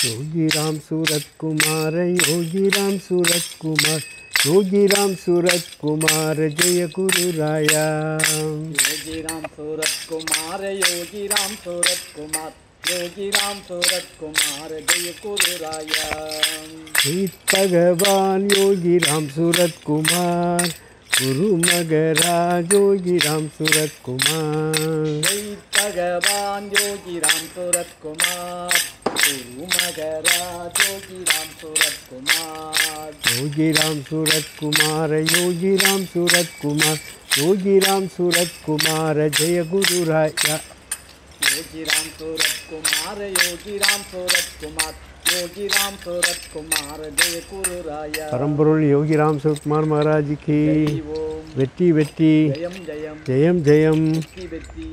योगी राम सूरत कुमार योगी राम सूरत कुमार योगी राम सूरत कुमार जय गुरु राया योगी राम सूरत कुमार योगी राम सूरत कुमार योगी राम सूरत कुमार जय गुरु राया हित भगवान योगी राम सूरत कुमार गुरु मगराज योगी राम सूरत कुमार जय भगवान योगी राम सूरत कुमार गुरु मगराज योगी राम सूरत कुमार योगी राम सूरत कुमार योगी राम सूरत कुमार योगी राम सूरत कुमार जय गुरु राया योगी राम सूरत कुमार योगी राम सूरत कुमार योगी राम सूरत कुमार जय गुरु राया பரம்பொருள் யோகிராம் சுரத்குமார் மகாராஜுக்கு जय ओम வெற்றி வெற்றி जयम जयम ஜெயம் ஜெயம் வெற்றி வெற்றி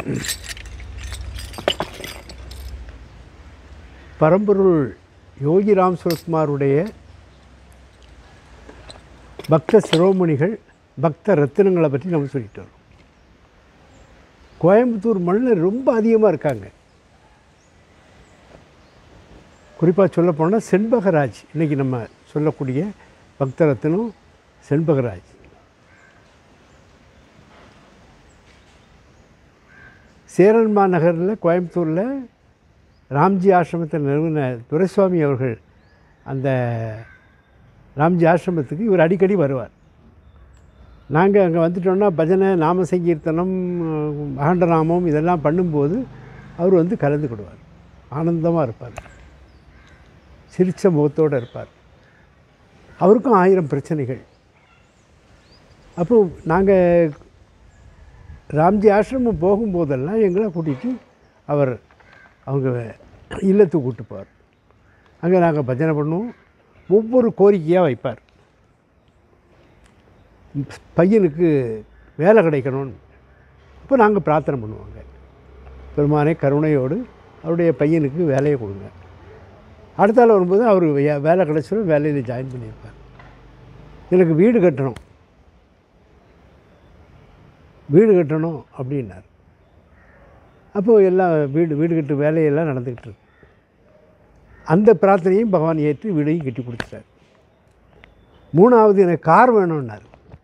பரம்பொருள் யோகிராம் சுரத்குமாருடைய பக்த சிரோமணிகள் பக்த ரத்தினங்களை பற்றி நம்ம சொல்லிட்டு வரோம் கோயம்புத்தூர் மண்ணில் ரொம்ப அதிகமாக இருக்காங்க குறிப்பாக சொல்ல போனால் செண்பகராஜ் இன்றைக்கி நம்ம சொல்லக்கூடிய பக்த ரத்தினம் செண்பகராஜ் சேரன்மா நகரில் கோயம்புத்தூரில் ராம்ஜி ஆசிரமத்தை நிறுவன துரைசுவாமி அவர்கள் அந்த ராம்ஜி ஆசிரமத்துக்கு இவர் அடிக்கடி வருவார் நாங்கள் அங்கே வந்துட்டோம்னா பஜனை நாம சங்கீர்த்தனம் அகண்டநாமம் இதெல்லாம் பண்ணும்போது அவர் வந்து கலந்துக்கிடுவார் ஆனந்தமாக இருப்பார் சிரித்த முகத்தோடு இருப்பார் அவருக்கும் ஆயிரம் பிரச்சனைகள் அப்போ நாங்கள் ராம்ஜி ஆசிரமம் போகும்போதெல்லாம் எங்களை கூட்டிகிட்டு அவர் அவங்க இல்லத்துக்கு கூட்டு போவார் அங்கே நாங்கள் பஜனை பண்ணுவோம் ஒவ்வொரு கோரிக்கையாக வைப்பார் பையனுக்கு வேலை கிடைக்கணும்னு அப்போ நாங்கள் பிரார்த்தனை பண்ணுவோங்க பெருமானே கருணையோடு அவருடைய பையனுக்கு வேலையை கொடுங்க அடுத்த ஆள் வரும்போது அவர் வே- வேலை கிடைச்சிடும் வேலையில் ஜாயின் பண்ணியிருப்பார் எனக்கு வீடு கட்டணும் வீடு கட்டணும் அப்படின்னார் அப்போது எல்லாம் வீடு வீடு கட்டு வேலையெல்லாம் நடந்துக்கிட்டு இருக்கு அந்த பிரார்த்தனையும் பகவான் ஏற்று வீடையும் கட்டி கொடுத்துட்டார் மூணாவது எனக்கு கார் வேணும்னார்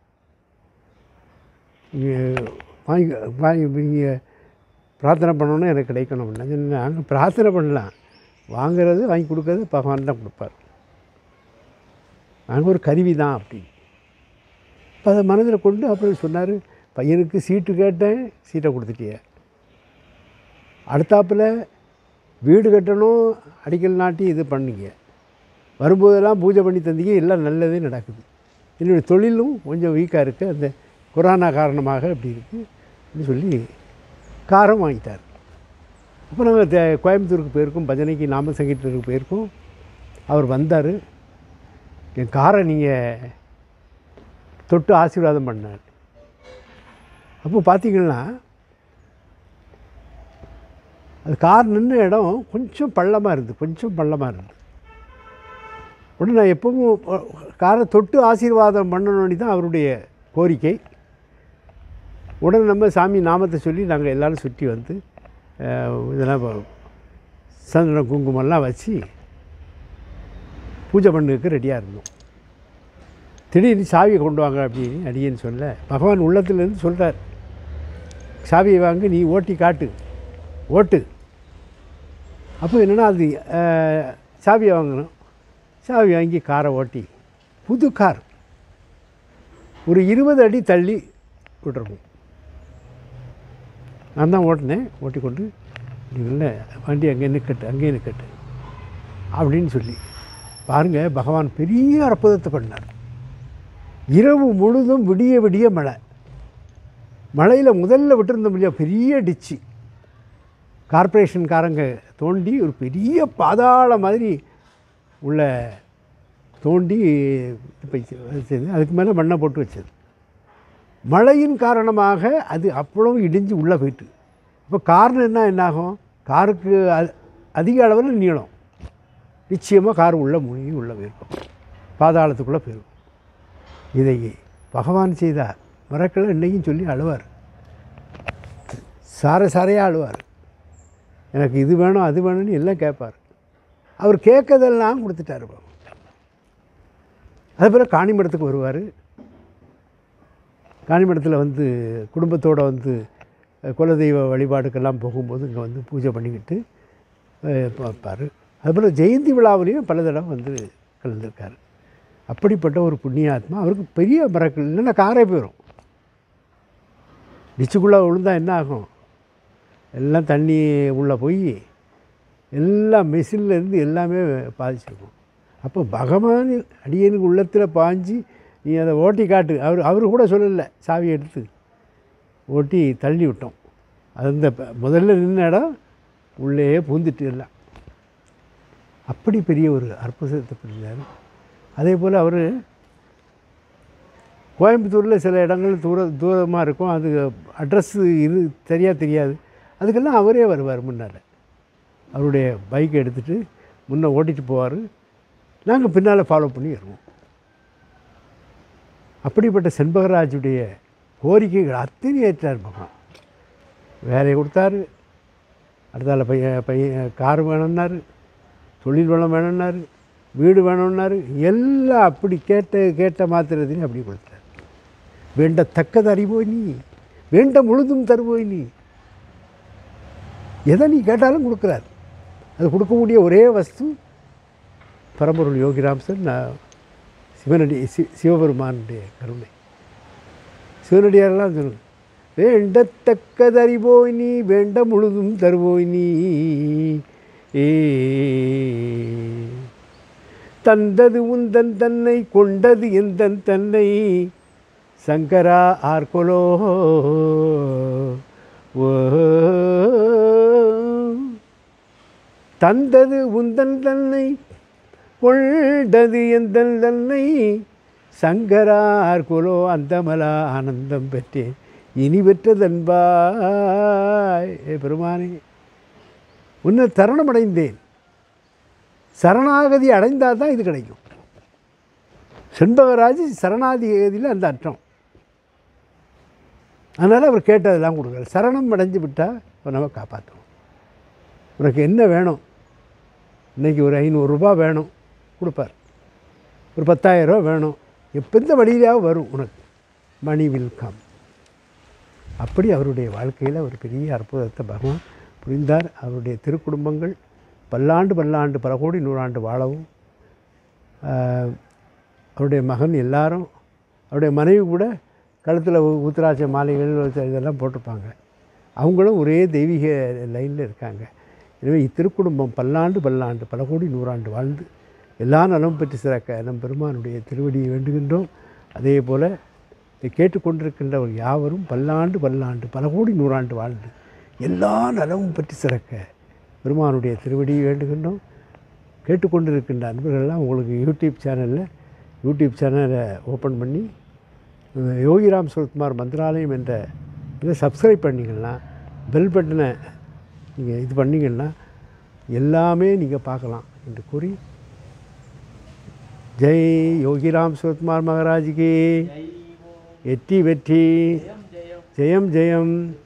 நீங்கள் வாங்கி வாங்கி நீங்கள் பிரார்த்தனை பண்ணணும் எனக்கு கிடைக்கணும் அப்படின்னா நாங்கள் பிரார்த்தனை பண்ணலாம் வாங்குறது வாங்கி கொடுக்கறது பகவான் தான் கொடுப்பார் நாங்கள் ஒரு கருவி தான் அப்படின்னு அப்ப அதை மனதில் கொண்டு அப்புறம் சொன்னார் பையனுக்கு சீட்டு கேட்டேன் சீட்டை கொடுத்துட்டிய அடுத்தாப்பில் வீடு கட்டணும் அடிக்கல் நாட்டி இது பண்ணீங்க வரும்போதெல்லாம் பூஜை பண்ணி தந்தீங்க எல்லாம் நல்லதே நடக்குது என்னுடைய தொழிலும் கொஞ்சம் வீக்காக இருக்குது அந்த கொரோனா காரணமாக இப்படி இருக்குது அப்படின்னு சொல்லி காரம் வாங்கிட்டார் அப்போ நாங்கள் தே கோயம்புத்தூருக்கு போயிருக்கோம் பஜனைக்கு நாம சங்கீதத்துக்கு போயிருக்கோம் அவர் வந்தார் என் காரை நீங்கள் தொட்டு ஆசீர்வாதம் பண்ணார் அப்போ பார்த்தீங்கன்னா அது கார் நின்ற இடம் கொஞ்சம் பள்ளமாக இருந்தது கொஞ்சம் பள்ளமாக இருந்தது உடனே நான் எப்பவும் காரை தொட்டு ஆசீர்வாதம் பண்ணணும்னு தான் அவருடைய கோரிக்கை உடனே நம்ம சாமி நாமத்தை சொல்லி நாங்கள் எல்லோரும் சுற்றி வந்து அஹ், இதெல்லாம் ப- சந்தனம் குங்குமம்லாம் வச்சு பூஜை பண்ணுறதுக்கு ரெடியாக இருந்தோம் திடீர்னு சாவியை கொண்டு வாங்க அப்படின்னு அடியேன்னு சொல்ல பகவான் உள்ளத்துலேருந்து சொல்கிறார் சாவியை வாங்க நீ ஓட்டி காட்டு ஓட்டு அப்போ என்னென்னா அது அஹ், சாவியை வாங்கணும் சாவி வாங்கி காரை ஓட்டி புது கார் ஒரு இருபது அடி தள்ளி விட்டுருக்கும் நான் தான் ஓட்டினேன் ஓட்டிக்கொண்டு இல்லை வண்டி அங்கே நிற்கட்டு அங்கேயே நிற்கட்டு அப்படின்னு சொல்லி பாருங்கள் பகவான் பெரிய அற்புதத்தை பண்ணார் இரவு முழுதும் விடிய விடிய மழை மழையில் முதல்ல விட்டுருந்த முடியாது பெரிய டிச்சு கார்ப்பரேஷன்காரங்க தோண்டி ஒரு பெரிய பாதாள மாதிரி உள்ள தோண்டி இப்போ வச்சது அதுக்கு மேலே மண்ணை போட்டு வச்சது மழையின் காரணமாக அது அவ்வளவு இடிஞ்சு உள்ளே போயிட்டு இப்போ காரணம் என்ன என்னாகும் காருக்கு அ- அதிக அளவில் நீளம் நிச்சயமாக கார் உள்ளே மூழ்கி உள்ளே போயிருக்கும் பாதாளத்துக்குள்ளே போயிருக்கும் இதை பகவான் செய்தார் மறக்கல இன்னைக்கும் சொல்லி அழுவார் சார சாரையாக அழுவார் எனக்கு இது வேணும் அது வேணும்னு எல்லாம் கேட்பார் அவர் கேட்கறதெல்லாம் கொடுத்துட்டாரு பாவம். அதே போல் காணிமடத்துக்கு வருவார் காணிமடத்தில் வந்து குடும்பத்தோடு வந்து அஹ், குலதெய்வ வழிபாடுக்கெல்லாம் போகும்போது இங்கே வந்து பூஜை பண்ணிக்கிட்டு அஹ், பார்ப்பார் அதுபோல் ஜெயந்தி விழாவிலையும் பல தடவை வந்து கலந்துருக்காரு அப்படிப்பட்ட ஒரு புண்ணியாத்மா அவருக்கு பெரிய மரக்கள் இல்லைன்னா காரே போயிடும் டிச்சுக்குள்ளே விழுந்தா என்ன ஆகும் எல்லாம் தண்ணி உள்ளே போய் எல்லாம் மெஷின்ல இருந்து எல்லாமே பாதிச்சிருக்கும் அப்போ பகவான் அடியனுக்கு உள்ளத்தில் பாஞ்சு நீ அதை ஓட்டி காட்டு அவர் அவர் கூட சொல்லலை சாவி எடுத்து ஓட்டி தள்ளி விட்டோம் அது அந்த ப- முதல்ல நின்ன இடம் உள்ளே பூந்துட்டு எல்லாம் அப்படி பெரிய ஒரு அற்புதத்தை புரிஞ்சார் அதே போல் அவர் கோயம்புத்தூரில் சில இடங்கள் தூர தூரமாக இருக்கும் அது அட்ரஸ் இது சரியாக தெரியாது அதுக்கெல்லாம் அவரே வருவார் முன்னால் அவருடைய பைக்கை எடுத்துகிட்டு முன்னே ஓட்டிட்டு போவார் நாங்கள் பின்னால் ஃபாலோ பண்ணி வருவோம் அப்படிப்பட்ட செண்பகராஜுடைய கோரிக்கைகள் அத்தனை ஏற்றார் பகவான் வேலையை கொடுத்தாரு அடுத்தால பையன் பையன் கார் வேணும்னாரு தொழில் வளம் வேணும்னாரு வீடு வேணும்னாரு எல்லாம் அப்படி கேட்ட கேட்ட மாத்திரத்தையும் அப்படி கொடுத்தார் வேண்டத்தக்கது அறிவோய் நீ வேண்ட முழுதும் தருவோய் நீ எதை நீ கேட்டாலும் கொடுக்குறாரு அது கொடுக்கக்கூடிய ஒரே வஸ்து பரம்பொருள் யோகிராம்சன் நான் சிவனடி சி சிவபெருமானுடைய கருணை சிவனடியாரெல்லாம் சொல்லணும் வேண்டத்தக்கதறிவோய் நீ வேண்ட முழுதும் தருவோய் நீ ஏ தந்தது உந்தன் தன்னை கொண்டது எந்தன் தன்னை சங்கரா ஆர்கொலோ ஓ தந்தது உந்தன் தன்னை கொண்டது எந்தன் தன்னை சங்கரார் குலோ அந்தமலா ஆனந்தம் பெற்றேன் இனி பெற்றதன்பாய் ஏ பெருமானே உன்னை தருணம் அடைந்தேன் சரணாகதி அடைந்தால் தான் இது கிடைக்கும் செண்பகராஜ் சரணாதிகதியில் அந்த அர்த்தம் அதனால் அவர் கேட்டதெல்லாம் கொடுக்குறாரு சரணம் அடைஞ்சு விட்டால் அவர் நம்ம காப்பாற்றுவோம் உனக்கு என்ன வேணும் இன்றைக்கி ஒரு ஐநூறுரூபா வேணும் கொடுப்பார் ஒரு பத்தாயிரரூபா வேணும் எப்போ எந்த வழியிலாவது வரும் உனக்கு மணி வில் கம் அப்படி அவருடைய வாழ்க்கையில் ஒரு பெரிய அற்புதத்தை பகவான் புரிந்தார் அவருடைய திருக்குடும்பங்கள் பல்லாண்டு பல்லாண்டு பல கோடி நூறாண்டு வாழவும் ஆஹ், அவருடைய மகன் எல்லாரும் அவருடைய மனைவி கூட கழுத்தில் உத்திராட்ச மாலைகள் இதெல்லாம் போட்டிருப்பாங்க அவங்களும் ஒரே தெய்வீக லைனில் இருக்காங்க எனவே இத்திருக்குடும்பம் பல்லாண்டு பல்லாண்டு பல கோடி நூறாண்டு வாழ்ந்து எல்லா நலமும் பெற்று சிறக்க நம் பெருமானுடைய திருவடியை வேண்டுகின்றோம் அதே போல் இதை கேட்டுக்கொண்டிருக்கின்றவர் யாவரும் பல்லாண்டு பல்லாண்டு பல கோடி நூறாண்டு வாழ்ந்து எல்லா நலமும் பெற்று சிறக்க பெருமானுடைய திருவடியை வேண்டுகின்றோம் கேட்டுக்கொண்டிருக்கின்ற அன்பர்கள்லாம் உங்களுக்கு யூடியூப் சேனலில் யூடியூப் சேனலை ஓப்பன் பண்ணி அஹ், யோகிராம் சுரத்குமார் மந்திராலயம் என்ற இதை சப்ஸ்கிரைப் பண்ணிங்கன்னா பெல் பட்டனை நீங்கள் இது பண்ணிங்கன்னா எல்லாமே நீங்கள் பார்க்கலாம் என்று கூறி ஜெய் யோகிராம் சுரத்குமார் மகாராஜுக்கு வெற்றி வெற்றி ஜெயம் ஜெயம் ஜெயம் ஜெயம்